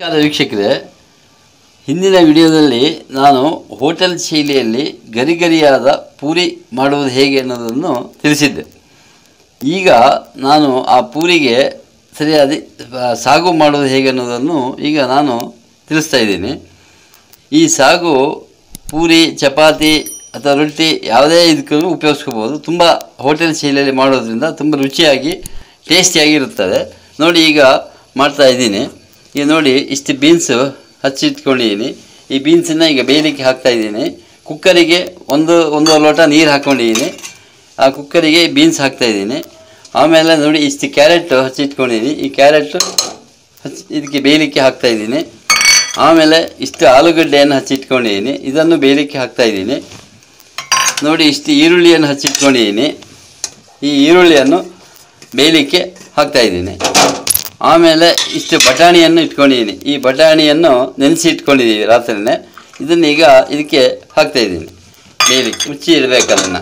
ನಮಸ್ಕಾರ ವೀಕ್ಷಕರೇ ಹಿಂದಿನ ವಿಡಿಯೋದಲ್ಲಿ ನಾನು ಹೋಟೆಲ್ ಶೈಲಿಯಲ್ಲಿ ಗರಿಗರಿಯಾದ ಪೂರಿ ಮಾಡುವುದು ಹೇಗೆ ಅನ್ನೋದನ್ನು ತಿಳಿಸಿದ್ದೆ ಈಗ ನಾನು ಆ ಪೂರಿಗೆ ಸರಿಯಾದ ಆ, ಸಾಗು ಮಾಡುವುದು ಹೇಗೆ ಅನ್ನೋದನ್ನು ಈಗ ನಾನು ತಿಳಿಸ್ತಾ ಇದ್ದೀನಿ ಈ ಸಾಗು ಪೂರಿ ಚಪಾತಿ ಅಥವಾ ರೊಟ್ಟಿ ಯಾವುದೇ ಇದಕ್ಕೂ ಉಪಯೋಗಿಸ್ಕೋಬೋದು ತುಂಬ ಹೋಟೆಲ್ ಶೈಲಿಯಲ್ಲಿ ಮಾಡೋದ್ರಿಂದ ತುಂಬ ರುಚಿಯಾಗಿ ಟೇಸ್ಟಿಯಾಗಿ ಇರುತ್ತದೆ ನೋಡಿ ಈಗ ಮಾಡ್ತಾ ಇದ್ದೀನಿ ಈಗ ನೋಡಿ ಇಷ್ಟು ಬೀನ್ಸು ಹಚ್ಚಿಟ್ಕೊಂಡಿದ್ದೀನಿ ಈ ಬೀನ್ಸನ್ನು ಈಗ ಬೇಯಲಿಕ್ಕೆ ಹಾಕ್ತಾ ಇದ್ದೀನಿ ಕುಕ್ಕರಿಗೆ ಒಂದು ಒಂದು ಲೋಟ ನೀರು ಹಾಕ್ಕೊಂಡಿದ್ದೀನಿ ಆ ಕುಕ್ಕರಿಗೆ ಬೀನ್ಸ್ ಹಾಕ್ತಾ ಇದ್ದೀನಿ ಆಮೇಲೆ ನೋಡಿ ಇಷ್ಟು ಕ್ಯಾರೆಟ್ ಹಚ್ಚಿಟ್ಕೊಂಡಿದ್ದೀನಿ ಈ ಕ್ಯಾರೆಟ್ ಹಚ್ಚಿ ಇದಕ್ಕೆ ಬೇಯಲಿಕ್ಕೆ ಹಾಕ್ತಾ ಇದ್ದೀನಿ ಆಮೇಲೆ ಇಷ್ಟು ಆಲೂಗಡ್ಡೆಯನ್ನು ಹಚ್ಚಿಟ್ಕೊಂಡಿದ್ದೀನಿ ಇದನ್ನು ಬೇಯಲಿಕ್ಕೆ ಹಾಕ್ತಾ ಇದ್ದೀನಿ ನೋಡಿ ಇಷ್ಟು ಈರುಳ್ಳಿಯನ್ನು ಹಚ್ಚಿಟ್ಕೊಂಡಿದ್ದೀನಿ ಈ ಈರುಳ್ಳಿಯನ್ನು ಬೇಯಲಿಕ್ಕೆ ಹಾಕ್ತಾ ಇದ್ದೀನಿ ಆಮೇಲೆ ಇಷ್ಟು ಬಟಾಣಿಯನ್ನು ಇಟ್ಕೊಂಡಿದ್ದೀನಿ ಈ ಬಟಾಣಿಯನ್ನು ನೆನೆಸಿ ಇಟ್ಕೊಂಡಿದ್ದೀವಿ ರಾತ್ರಿನೇ ಇದನ್ನು ಈಗ ಇದಕ್ಕೆ ಹಾಕ್ತಾ ಇದ್ದೀನಿ ಬೇಯಲಿಕ್ಕೆ ಮುಚ್ಚಿ ಇಡಬೇಕು ಅದನ್ನು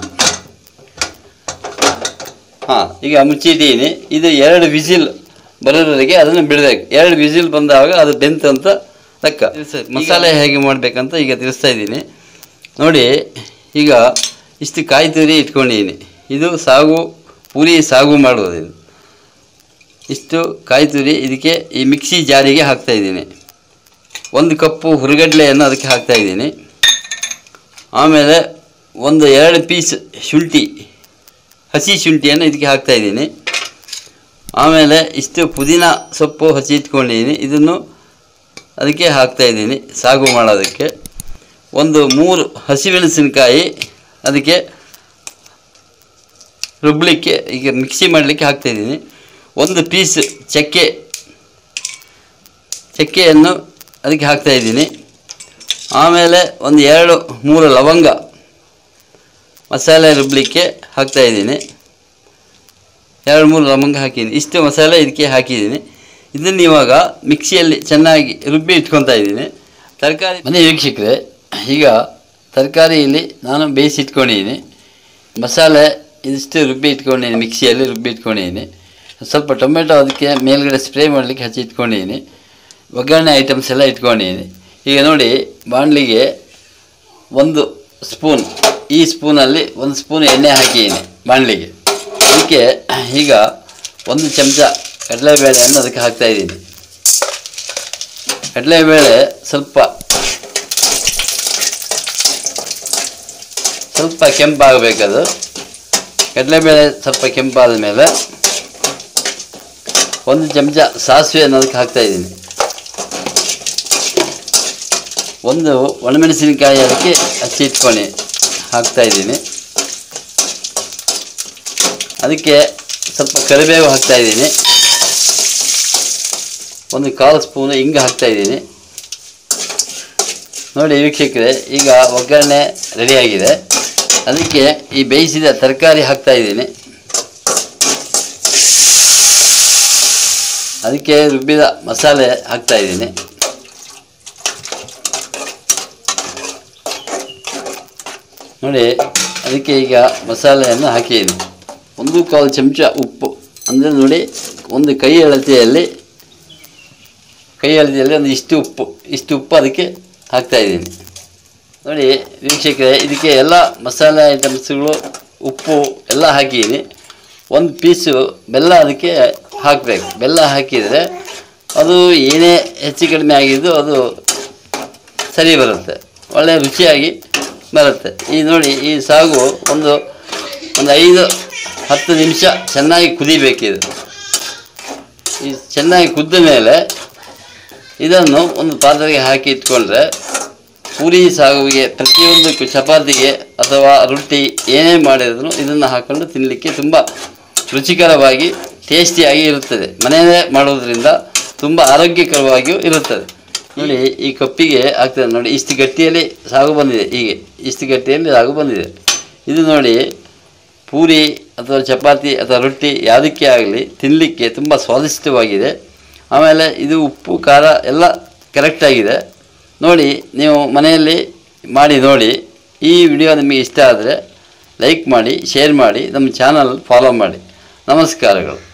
ಹಾಂ ಈಗ ಮುಚ್ಚಿಟ್ಟಿದ್ದೀನಿ ಇದು ಎರಡು ವಿಸಿಲ್ ಬರೋವರೆಗೆ ಅದನ್ನು ಬಿಡಬೇಕು ಎರಡು ವಿಸಿಲ್ ಬಂದಾಗ ಅದು ಬೆಂತು ಅಂತ ಲೆಕ್ಕ ಮಸಾಲೆ ಹೇಗೆ ಮಾಡಬೇಕಂತ ಈಗ ತಿಳಿಸ್ತಾ ಇದ್ದೀನಿ ನೋಡಿ ಈಗ ಇಷ್ಟು ಕಾಯಿ ತುರಿ ಇಟ್ಕೊಂಡಿದ್ದೀನಿ ಇದು ಸಾಗು ಪೂರಿ ಸಾಗು ಮಾಡುವುದು ಇದು ಇಷ್ಟು ಕಾಯಿ ತುರಿ ಇದಕ್ಕೆ ಈ ಮಿಕ್ಸಿ ಜಾರಿಗೆ ಹಾಕ್ತಾ ಇದ್ದೀನಿ ಒಂದು ಕಪ್ಪು ಹುರುಗಡ್ಲೆಯನ್ನು ಅದಕ್ಕೆ ಹಾಕ್ತಾ ಇದ್ದೀನಿ ಆಮೇಲೆ ಒಂದು ಎರಡು ಪೀಸ್ ಶುಂಠಿ ಹಸಿ ಶುಂಠಿಯನ್ನು ಇದಕ್ಕೆ ಹಾಕ್ತಾ ಇದ್ದೀನಿ ಆಮೇಲೆ ಇಷ್ಟು ಪುದೀನ ಸೊಪ್ಪು ಹಸಿ ಇಟ್ಕೊಂಡಿದ್ದೀನಿ ಇದನ್ನು ಅದಕ್ಕೆ ಹಾಕ್ತಾ ಇದ್ದೀನಿ ಸಾಗು ಮಾಡೋದಕ್ಕೆ ಒಂದು ಮೂರು ಹಸಿಮೆಣಸಿನಕಾಯಿ ಅದಕ್ಕೆ ರುಬ್ಲಿಕ್ಕೆ ಈಗ ಮಿಕ್ಸಿ ಮಾಡಲಿಕ್ಕೆ ಹಾಕ್ತಾಯಿದ್ದೀನಿ ಒಂದು ಪೀಸ್ ಚಕ್ಕೆ ಚಕ್ಕೆಯನ್ನು ಅದಕ್ಕೆ ಹಾಕ್ತಾ ಇದ್ದೀನಿ ಆಮೇಲೆ ಒಂದು ಎರಡು ಮೂರು ಲವಂಗ ಮಸಾಲೆ ರುಬ್ಲಿಕ್ಕೆ ಹಾಕ್ತಾ ಇದ್ದೀನಿ ಎರಡು ಮೂರು ಲವಂಗ ಹಾಕಿದ್ದೀನಿ ಇಷ್ಟು ಮಸಾಲೆ ಇದಕ್ಕೆ ಹಾಕಿದ್ದೀನಿ ಇದನ್ನು ಇವಾಗ ಮಿಕ್ಸಿಯಲ್ಲಿ ಚೆನ್ನಾಗಿ ರುಬ್ಬಿ ಇಟ್ಕೊತಾ ಇದ್ದೀನಿ ತರಕಾರಿ ಮನೆ ವೀಕ್ಷಕರೇ ಈಗ ತರಕಾರಿಯಲ್ಲಿ ನಾನು ಬೇಯಿಸಿ ಇಟ್ಕೊಂಡಿದ್ದೀನಿ ಮಸಾಲೆ ಇದಿಷ್ಟು ರುಬ್ಬಿ ಇಟ್ಕೊಂಡಿದ್ದೀನಿ ಮಿಕ್ಸಿಯಲ್ಲಿ ರುಬ್ಬಿ ಇಟ್ಕೊಂಡಿದ್ದೀನಿ ಸ್ವಲ್ಪ ಟೊಮೆಟೊ ಅದಕ್ಕೆ ಮೇಲ್ಗಡೆ ಸ್ಪ್ರೇ ಮಾಡಲಿಕ್ಕೆ ಹಚ್ಚಿ ಇಟ್ಕೊಂಡಿದ್ದೀನಿ ಒಗ್ಗರಣೆ ಐಟಮ್ಸ್ ಎಲ್ಲ ಇಟ್ಕೊಂಡಿದ್ದೀನಿ ಈಗ ನೋಡಿ ಬಾಣಲಿಗೆ ಒಂದು ಸ್ಪೂನ್ ಈ ಸ್ಪೂನಲ್ಲಿ ಒಂದು ಸ್ಪೂನ್ ಎಣ್ಣೆ ಹಾಕಿದ್ದೀನಿ ಬಾಣಲಿಗೆ ಅದಕ್ಕೆ ಈಗ ಒಂದು ಚಮಚ ಕಡಲೆಬೇಳೆಯನ್ನು ಅದಕ್ಕೆ ಹಾಕ್ತಾ ಇದ್ದೀನಿ ಕಡಲೆಬೇಳೆ ಸ್ವಲ್ಪ ಸ್ವಲ್ಪ ಕೆಂಪಾಗಬೇಕದು ಕಡಲೆಬೇಳೆ ಸ್ವಲ್ಪ ಕೆಂಪಾದ ಮೇಲೆ ಒಂದು ಚಮಚ ಸಾಸಿವೆಯನ್ನು ಅದಕ್ಕೆ ಹಾಕ್ತಾ ಇದ್ದೀನಿ ಒಂದು ಒಣಮೆಣಸಿನಕಾಯಿ ಅದಕ್ಕೆ ಹಚ್ಚಿ ಇಟ್ಕೊಂಡು ಹಾಕ್ತಾ ಇದ್ದೀನಿ ಅದಕ್ಕೆ ಸ್ವಲ್ಪ ಕರಿಬೇವು ಹಾಕ್ತಾ ಇದ್ದೀನಿ ಒಂದು ಕಾಲು ಸ್ಪೂನು ಹಿಂಗೆ ಹಾಕ್ತಾ ಇದ್ದೀನಿ ನೋಡಿ ವೀಕ್ಷಕರೇ ಈಗ ಒಗ್ಗರಣೆ ರೆಡಿಯಾಗಿದೆ ಅದಕ್ಕೆ ಈ ಬೇಯಿಸಿದ ತರಕಾರಿ ಹಾಕ್ತಾ ಇದ್ದೀನಿ ಅದಕ್ಕೆ ರುಬ್ಬಿದ ಮಸಾಲೆ ಹಾಕ್ತಾ ಇದ್ದೀನಿ ನೋಡಿ ಅದಕ್ಕೆ ಈಗ ಮಸಾಲೆಯನ್ನು ಹಾಕಿದ್ದೀನಿ ಒಂದು ಕಾಲು ಚಮಚ ಉಪ್ಪು ಅಂದರೆ ನೋಡಿ ಒಂದು ಕೈ ಅಳತೆಯಲ್ಲಿ ಕೈ ಅಳತೆಯಲ್ಲಿ ಒಂದು ಇಷ್ಟು ಉಪ್ಪು ಇಷ್ಟು ಉಪ್ಪು ಅದಕ್ಕೆ ಹಾಕ್ತಾ ಇದ್ದೀನಿ ನೋಡಿ ವೀಕ್ಷಕರೇ ಇದಕ್ಕೆ ಎಲ್ಲ ಮಸಾಲೆ ಐಟಮ್ಸ್ಗಳು ಉಪ್ಪು ಎಲ್ಲ ಹಾಕಿದ್ದೀನಿ ಒಂದು ಪೀಸು ಬೆಲ್ಲ ಅದಕ್ಕೆ ಹಾಕಬೇಕು ಬೆಲ್ಲ ಹಾಕಿದರೆ ಅದು ಏನೇ ಹೆಚ್ಚು ಕಡಿಮೆ ಆಗಿದ್ದು ಅದು ಸರಿ ಬರುತ್ತೆ ಒಳ್ಳೆಯ ರುಚಿಯಾಗಿ ಬರುತ್ತೆ ಈ ನೋಡಿ ಈ ಸಾಗು ಒಂದು ಒಂದು ಐದು ಹತ್ತು ನಿಮಿಷ ಚೆನ್ನಾಗಿ ಕುದಿಬೇಕಿದು ಈ ಚೆನ್ನಾಗಿ ಕುದ್ದ ಮೇಲೆ ಇದನ್ನು ಒಂದು ಪಾತ್ರೆಗೆ ಹಾಕಿ ಇಟ್ಕೊಂಡ್ರೆ ಪೂರಿ ಸಾಗುವಿಗೆ ಪ್ರತಿಯೊಂದಕ್ಕೂ ಚಪಾತಿಗೆ ಅಥವಾ ರೊಟ್ಟಿ ಏನೇ ಮಾಡಿದ್ರು ಇದನ್ನು ಹಾಕೊಂಡು ತಿನ್ನಲಿಕ್ಕೆ ತುಂಬ ರುಚಿಕರವಾಗಿ ಟೇಸ್ಟಿಯಾಗಿ ಇರುತ್ತದೆ ಮನೆಯಲ್ಲೇ ಮಾಡೋದ್ರಿಂದ ತುಂಬ ಆರೋಗ್ಯಕರವಾಗಿಯೂ ಇರುತ್ತದೆ ನೋಡಿ ಈ ಕಪ್ಪಿಗೆ ಆಗ್ತದೆ ನೋಡಿ ಇಷ್ಟು ಗಟ್ಟಿಯಲ್ಲಿ ಸಾಗು ಬಂದಿದೆ ಹೀಗೆ ಇಷ್ಟು ಗಟ್ಟಿಯಲ್ಲಿ ಸಾಗು ಬಂದಿದೆ ಇದು ನೋಡಿ ಪೂರಿ ಅಥವಾ ಚಪಾತಿ ಅಥವಾ ರೊಟ್ಟಿ ಯಾವುದಕ್ಕೆ ಆಗಲಿ ತಿನ್ನಲಿಕ್ಕೆ ತುಂಬ ಸ್ವಾದಿಷ್ಟವಾಗಿದೆ ಆಮೇಲೆ ಇದು ಉಪ್ಪು ಖಾರ ಎಲ್ಲ ಕರೆಕ್ಟಾಗಿದೆ ನೋಡಿ ನೀವು ಮನೆಯಲ್ಲಿ ಮಾಡಿ ನೋಡಿ ಈ ವಿಡಿಯೋ ನಿಮಗೆ ಇಷ್ಟ ಆದರೆ ಲೈಕ್ ಮಾಡಿ ಶೇರ್ ಮಾಡಿ ನಮ್ಮ ಚಾನಲ್ ಫಾಲೋ ಮಾಡಿ ನಮಸ್ಕಾರಗಳು